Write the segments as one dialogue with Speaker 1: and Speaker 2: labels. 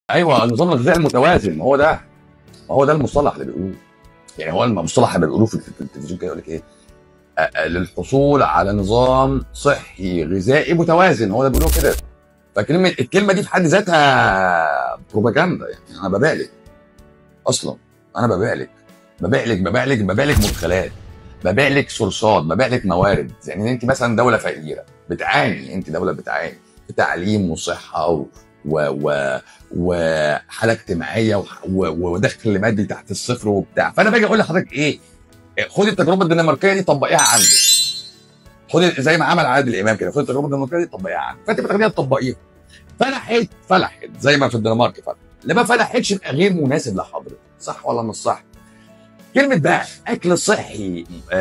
Speaker 1: ايوه النظام الغذائي المتوازن هو ده هو ده المصطلح اللي بيقولوه يعني هو المصطلح اللي بيقولوه في التلفزيون كده يقول لك ايه للحصول على نظام صحي غذائي متوازن هو ده بيقولوه كده فكلمه الكلمه دي في حد ذاتها بروباجندا يعني انا ببالغ اصلا انا ببالغ ببالغ ببالغ ببالغ مدخلات ببالغ سورسات ببالغ موارد يعني انت مثلا دوله فقيره بتعاني انت دوله بتعاني في تعليم وصحه و... و... و... وحاله اجتماعيه و... ودخل مادي تحت الصفر وبتاع فانا باجي اقول لحضرتك ايه خدي التجربه الدنماركيه دي طبقيها عندك خدي زي ما عمل عادل امام كده خدي التجربه الدنماركيه دي طبقيها عندك فانت بتاخديها تطبقيها فلحت فلحت زي ما في الدنمارك فلحت لما فلحتش يبقى غير مناسب لحضرتك صح ولا مش صح؟ كلمة بقى أكل صحي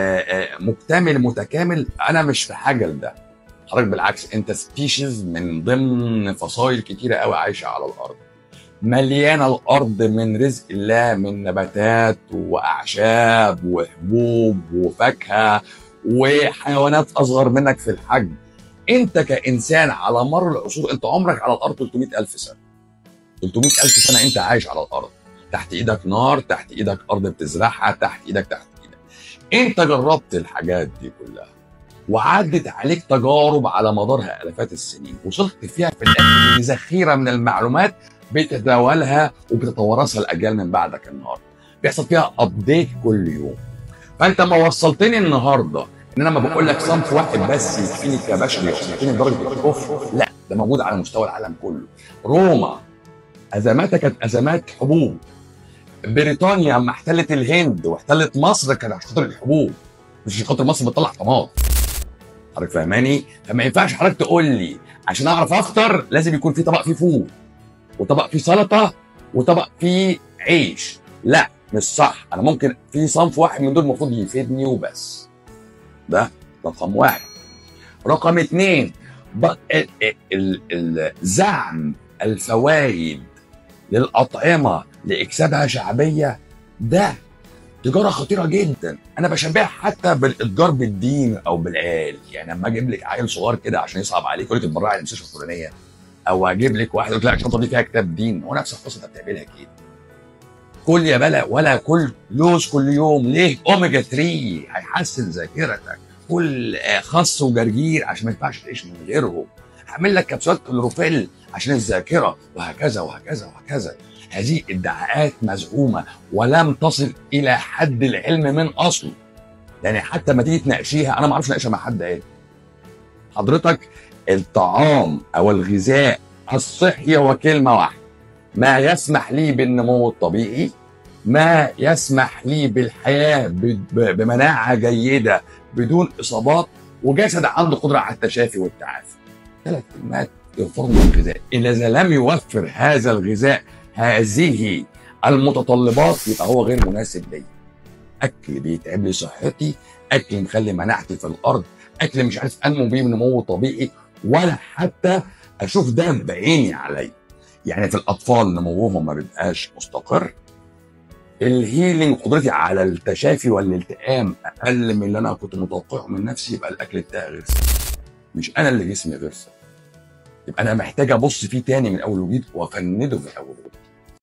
Speaker 1: مكتمل متكامل أنا مش في حاجة لده حضرتك بالعكس أنت سبيشيز من ضمن فصائل كتيرة قوي عايشة على الأرض مليانة الأرض من رزق الله من نباتات وأعشاب وحبوب وفاكهة وحيوانات أصغر منك في الحجم أنت كإنسان على مر العصور أنت عمرك على الأرض 300 ألف سنة 300 ألف سنة أنت عايش على الأرض تحت إيدك نار تحت إيدك أرض بتزرعها تحت إيدك تحت إيدك أنت جربت الحاجات دي كلها وعدت عليك تجارب على مدارها آلافات السنين وصلت فيها في الآخر لذخيرة من المعلومات بتتداولها وبتتوارثها الأجيال من بعدك النهارده بيحصل فيها أبديت كل يوم فأنت ما وصلتني النهارده ان انا ما بقول لك صنف واحد بس يكفيني كبشري يكفيني درجه الكفر لا ده موجود على مستوى العالم كله روما ازماتها كانت ازمات حبوب بريطانيا لما احتلت الهند واحتلت مصر كانت عشان خاطر الحبوب مش عشان خاطر مصر بتطلع طماط حضرتك فاهماني فما ينفعش حضرتك تقول لي عشان اعرف افطر لازم يكون في طبق فيه فول وطبق فيه سلطه وطبق فيه عيش لا مش صح انا ممكن في صنف واحد من دول المفروض يفيدني وبس ده رقم واحد رقم اتنين زعم الفوائد للأطعمة لإكسابها شعبية ده تجارة خطيرة جدا أنا بشبهها حتى بالإتجار بالدين أو بالعيال يعني لما أجيب لك عيل صغير كده عشان يصعب عليك يقول لك اتبرعي للمستشفى الفلانية أو أجيب لك واحد يقول لك الشنطة دي فيها كتاب دين هو نفس القصة أنت بتعملها كده كل يا بلا ولا كل لوز كل يوم ليه اوميجا 3 هيحسن ذاكرتك كل خس وجرجير عشان ما ينفعش تعيش من غيرهم هعمل لك كبسولات كلوروفيل عشان الذاكره وهكذا وهكذا وهكذا هذه ادعاءات مزعومه ولم تصل الى حد العلم من اصله يعني حتى ما تيجي تناقشيها انا ما اعرفش اناقشها مع حد قال حضرتك الطعام او الغذاء الصحي هو كلمه واحده ما يسمح لي بالنمو الطبيعي ما يسمح لي بالحياة بمناعة جيدة بدون إصابات وجسد عنده قدرة على التشافي والتعافي ثلاث كلمات يوفرن الغذاء إذا لم يوفر هذا الغذاء هذه المتطلبات يبقى هو غير مناسب لي أكل بيتعب لي صحتي أكل مخلي مناعتي في الأرض أكل مش عارف أنمو بيه نمو طبيعي ولا حتى أشوف ده بعيني عليا يعني في الاطفال نموهم ما بيبقاش مستقر الهيلينج قدرتي على التشافي والالتئام اقل من اللي انا كنت متوقعه من نفسي يبقى الاكل بتاعي غير صحي مش انا اللي جسمي غير صحي يبقى انا محتاج ابص فيه تاني من اول وجديد وافنده من اول وجديد